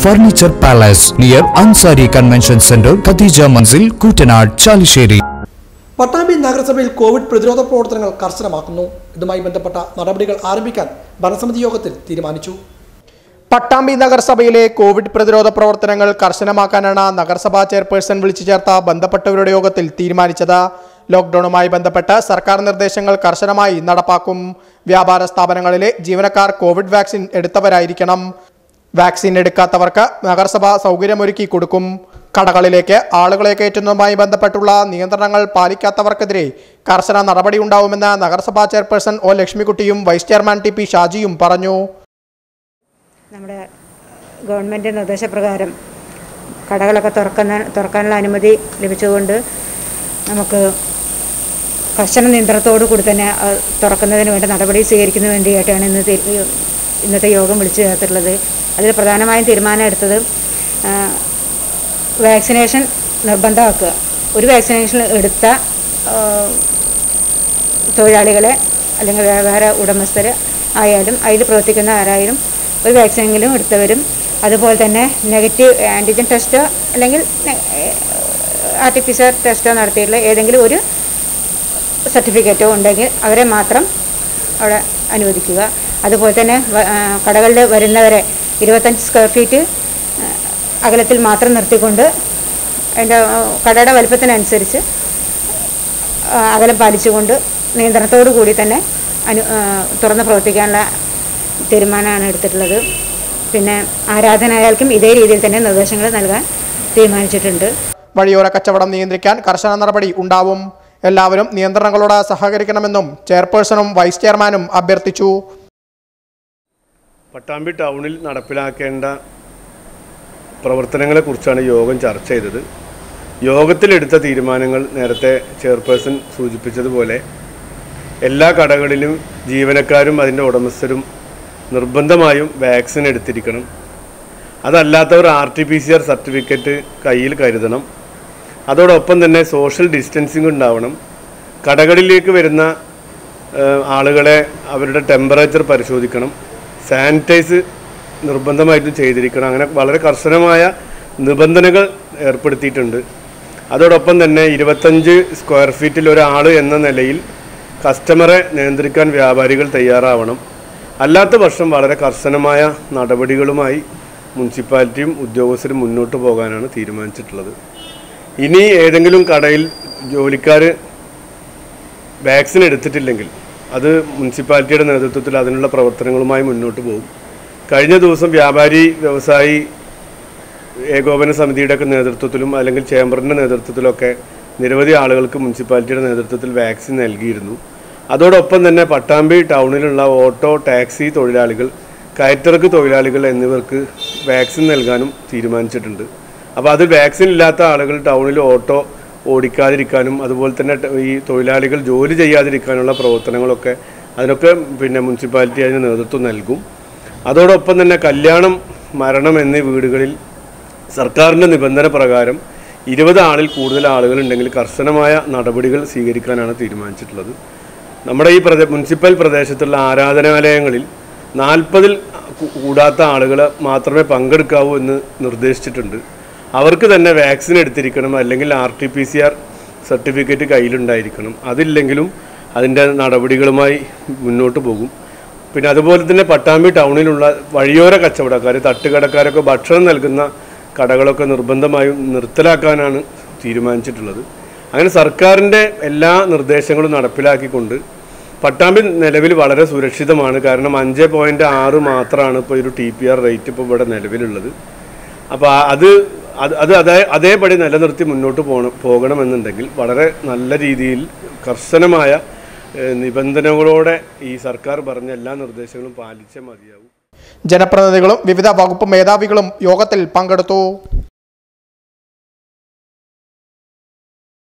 furniture palace near Ansari convention centre Khadeeja Manzil Koottanad Chalissery Pattambi നഗരസഭയിൽ covid പ്രതിരോധ പ്രവർത്തനങ്ങൾ കർശനമാക്കുന്നു ഇതുമായി ബന്ധപ്പെട്ട നടപടികൾ ആരംഭിക്കാൻ ഭരണസമിതി യോഗത്തിൽ തീരുമാനിച്ചു പട്ടാമ്പി നഗരസഭയിലെ കോവിഡ് പ്രതിരോധ പ്രവർത്തനങ്ങൾ കർശനമാക്കാനാണ് നഗരസഭാ ചെയർപേഴ്സൺ വിളിച്ചു ചേർത്ത ബന്ധപ്പെട്ടവരുടെ യോഗത്തിൽ തീരുമാനിച്ചത് ലോക്ഡൌണുമായി ബന്ധപ്പെട്ട് സർക്കാർ നിർദ്ദേശങ്ങൾ കർശനമായി നടപ്പാക്കും വ്യാപാര സ്ഥാപനങ്ങളിലെ ജീവനക്കാർ കോവിഡ് വാക്സിൻ എടുത്തവരായിരിക്കണം വാക്സിൻ എടുക്കാത്തവർക്ക് നഗരസഭ സൗകര്യമൊരുക്കി കൊടുക്കും കടകളിലേക്ക് ആളുകളെ കയറ്റുന്നതുമായി ബന്ധപ്പെട്ടുള്ള നിയന്ത്രണങ്ങൾ പാലിക്കാത്തവർക്കെതിരെ കർശന നടപടിയുണ്ടാവുമെന്ന് നഗരസഭാ ചെയർപേഴ്സൺ ഒ ലക്ഷ്മിക്കുട്ടിയും വൈസ് ചെയർമാൻ ടി പി ഷാജിയും പറഞ്ഞു നമ്മുടെ ഗവൺമെൻറ് നിർദ്ദേശപ്രകാരം കടകളൊക്കെ തുറക്കുന്ന തുറക്കാനുള്ള അനുമതി ലഭിച്ചുകൊണ്ട് നമുക്ക് കർശന നിയന്ത്രണത്തോടു കൂടി തന്നെ അത് തുറക്കുന്നതിന് വേണ്ട നടപടി സ്വീകരിക്കുന്നതിന് വേണ്ടിയിട്ടാണ് ഇന്ന് തീ- ഇന്നത്തെ യോഗം വിളിച്ചു ചേർത്തിട്ടുള്ളത് അതിൽ പ്രധാനമായും തീരുമാനം എടുത്തത് ആ, വാക്സിനേഷൻ നിർബന്ധമാക്കുക ഒരു വാക്സിനേഷൻ എടുത്ത ആ, തൊഴിലാളികളെ അല്ലെങ്കിൽ വേ- വേറെ ഉടമസ്ഥർ ആയാലും അതിൽ പ്രവർത്തിക്കുന്ന ആരായാലും ഒരു വാക്സിനെങ്കിലും എടുത്തവരും അതുപോലെ തന്നെ നെഗറ്റീവ് ആൻറ്റിജൻ ടെസ്റ്റോ അല്ലെങ്കിൽ R T P C R ടെസ്റ്റോ നടത്തിയിട്ടുള്ള ഏതെങ്കിലും ഒരു സർട്ടിഫിക്കറ്റോ ഉണ്ടെങ്കിൽ അവരെ മാത്രം അവിടെ അനുവദിക്കുക അതുപോലെ തന്നെ വ- ആ, കടകളിൽ വരുന്നവരെ ഇരുപത്തഞ്ച് സ്ക്വയർ ഫീറ്റ് ആ, അകലത്തിൽ മാത്രം നിർത്തിക്കൊണ്ട് അതിൻ്റെ ആ, കടയുടെ വലുപ്പത്തിനനുസരിച്ച് ആ, അകലം പാലിച്ചുകൊണ്ട് നിയന്ത്രണത്തോടു കൂടി തന്നെ അനു ആ, തുറന്ന് പ്രവർത്തിക്കാനുള്ള തീരുമാനമാണ് എടുത്തിട്ടുള്ളത് പിന്നെ ആരാധനാലയങ്ങൾക്കും ഇതേ രീതിയിൽ തന്നെ നിർദ്ദേശങ്ങൾ നൽകാൻ തീരുമാനിച്ചിട്ടുണ്ട് വഴിയോര കച്ചവടം നിയന്ത്രിക്കാൻ കർശന നടപടി ഉണ്ടാവും എല്ലാവരും നിയന്ത്രണങ്ങളോട് സഹകരിക്കണമെന്നും ചെയർപേഴ്സണും വൈസ് ചെയർമാനും അഭ്യർത്ഥിച്ചു പട്ടാമ്പി ടൗണിൽ നടപ്പിലാക്കേണ്ട പ്രവർത്തനങ്ങളെക്കുറിച്ചാണ് യോഗം ചർച്ച ചെയ്തത് യോഗത്തിലെടുത്ത തീരുമാനങ്ങൾ നേരത്തെ ചെയർപേഴ്സൺ സൂചിപ്പിച്ചതുപോലെ എല്ലാ കടകളിലും ജീവനക്കാരും അതിൻ്റെ ഉടമസ്ഥരും നിർബന്ധമായും വാക്സിൻ എടുത്തിരിക്കണം അതല്ലാത്തവർ R T P C R certificate കയ്യിൽ കരുതണം അതോടൊപ്പം തന്നെ സോഷ്യൽ ഡിസ്റ്റൻസിങ് ഉണ്ടാവണം കടകളിലേക്ക് വരുന്ന ഏഹ്, ആളുകളെ അവരുടെ ടെമ്പറേച്ചർ പരിശോധിക്കണം സാനിറ്റൈസ് നിർബന്ധമായിട്ടും ചെയ്തിരിക്കണം അങ്ങനെ വളരെ കർശനമായ നിബന്ധനകൾ ഏർപ്പെടുത്തിയിട്ടുണ്ട് അതോടൊപ്പം തന്നെ ഇരുപത്തഞ്ച് സ്ക്വയർ ഫീറ്റിൽ ഒരാൾ എന്ന നിലയിൽ കസ്റ്റമറെ നിയന്ത്രിക്കാൻ വ്യാപാരികൾ തയ്യാറാവണം അല്ലാത്ത പക്ഷം വളരെ കർശനമായ നടപടികളുമായി മുനിസിപ്പാലിറ്റിയും ഉദ്യോഗസ്ഥരും മുന്നോട്ട് പോകാനാണ് തീരുമാനിച്ചിട്ടുള്ളത് ഇനി ഏതെങ്കിലും കടയിൽ ജോലിക്കാർ വാക്സിൻ എടുത്തിട്ടില്ലെങ്കിൽ അത് മുനിസിപ്പാലിറ്റിയുടെ നേതൃത്വത്തിൽ അതിനുള്ള പ്രവർത്തനങ്ങളുമായി മുന്നോട്ട് പോകും കഴിഞ്ഞ ദിവസം വ്യാപാരി വ്യവസായി ഏകോപന സമിതിയുടെയൊക്കെ നേതൃത്വത്തിലും അല്ലെങ്കിൽ ചേംബറിൻ്റെ നേതൃത്വത്തിലൊക്കെ നിരവധി ആളുകൾക്ക് മുനിസിപ്പാലിറ്റിയുടെ നേതൃത്വത്തിൽ വാക്സിൻ നൽകിയിരുന്നു അതോടൊപ്പം തന്നെ പട്ടാമ്പി ടൗണിലുള്ള ഓട്ടോ ടാക്സി തൊഴിലാളികൾ കയറ്റിറക്ക് തൊഴിലാളികൾ എന്നിവർക്ക് വാക്സിൻ നൽകാനും തീരുമാനിച്ചിട്ടുണ്ട് അപ്പോൾ അത് വാക്സിൻ ഇല്ലാത്ത ആളുകൾ ടൗണിൽ ഓട്ടോ ഓടിക്കാതിരിക്കാനും അതുപോലെ തന്നെ ട- ഈ തൊഴിലാളികൾ ജോലി ചെയ്യാതിരിക്കാനുള്ള പ്രവർത്തനങ്ങളൊക്കെ അതിനൊക്കെ പിന്നെ മുനിസിപ്പാലിറ്റി അതിന് നേതൃത്വം നൽകും അതോടൊപ്പം തന്നെ കല്യാണം മരണം എന്നീ വീടുകളിൽ സർക്കാരിൻ്റെ നിബന്ധന പ്രകാരം ഇരുപത് ആളിൽ കൂടുതൽ ആളുകൾ ഉണ്ടെങ്കിൽ കർശനമായ നടപടികൾ സ്വീകരിക്കാനാണ് തീരുമാനിച്ചിട്ടുള്ളത് നമ്മുടെ ഈ പ്രദേ മുനിസിപ്പൽ പ്രദേശത്തുള്ള ആരാധനാലയങ്ങളിൽ നാൽപ്പതിൽ കൂടാത്ത ആളുകൾ മാത്രമേ പങ്കെടുക്കാവൂ എന്ന് നിർദ്ദേശിച്ചിട്ടുണ്ട് അവർക്ക് തന്നെ വാക്സിൻ എടുത്തിരിക്കണം അല്ലെങ്കിൽ R T P C R certificate കയ്യിലുണ്ടായിരിക്കണം അതില്ലെങ്കിലും അതിൻ്റെ നടപടികളുമായി മുന്നോട്ട് പോകും പിന്നെ അതുപോലെ തന്നെ പട്ടാമ്പി ടൗണിലുള്ള വഴിയോര കച്ചവടക്കാർ തട്ടുകടക്കാരൊക്കെ ഭക്ഷണം നൽകുന്ന കടകളൊക്കെ നിർബന്ധമായും നിർത്തലാക്കാനാണ് തീരുമാനിച്ചിട്ടുള്ളത് അങ്ങനെ സർക്കാരിൻ്റെ എല്ലാ നിർദ്ദേശങ്ങളും നടപ്പിലാക്കിക്കൊണ്ട് പട്ടാമ്പി നിലവിൽ വളരെ സുരക്ഷിതമാണ് കാരണം അഞ്ച് പോയിൻ്റ് ആറ് മാത്രമാണ് ഇപ്പോൾ ഒരു ടി പി ആർ റേറ്റ് ഇപ്പോൾ ഇവിടെ നിലവിലുള്ളത് അപ്പോൾ അത് അത് അത് അതേ അതേപടി നിലനിർത്തി മുന്നോട്ട് പോകണം പോകണമെന്നുണ്ടെങ്കിൽ വളരെ നല്ല രീതിയിൽ കർശനമായ ഏഹ്, നിബന്ധനകളോടെ ഈ സർക്കാർ പറഞ്ഞ എല്ലാ നിർദ്ദേശങ്ങളും പാലിച്ചേ മതിയാവും ജനപ്രതിനിധികളും വിവിധ വകുപ്പ് മേധാവികളും യോഗത്തിൽ പങ്കെടുത്തു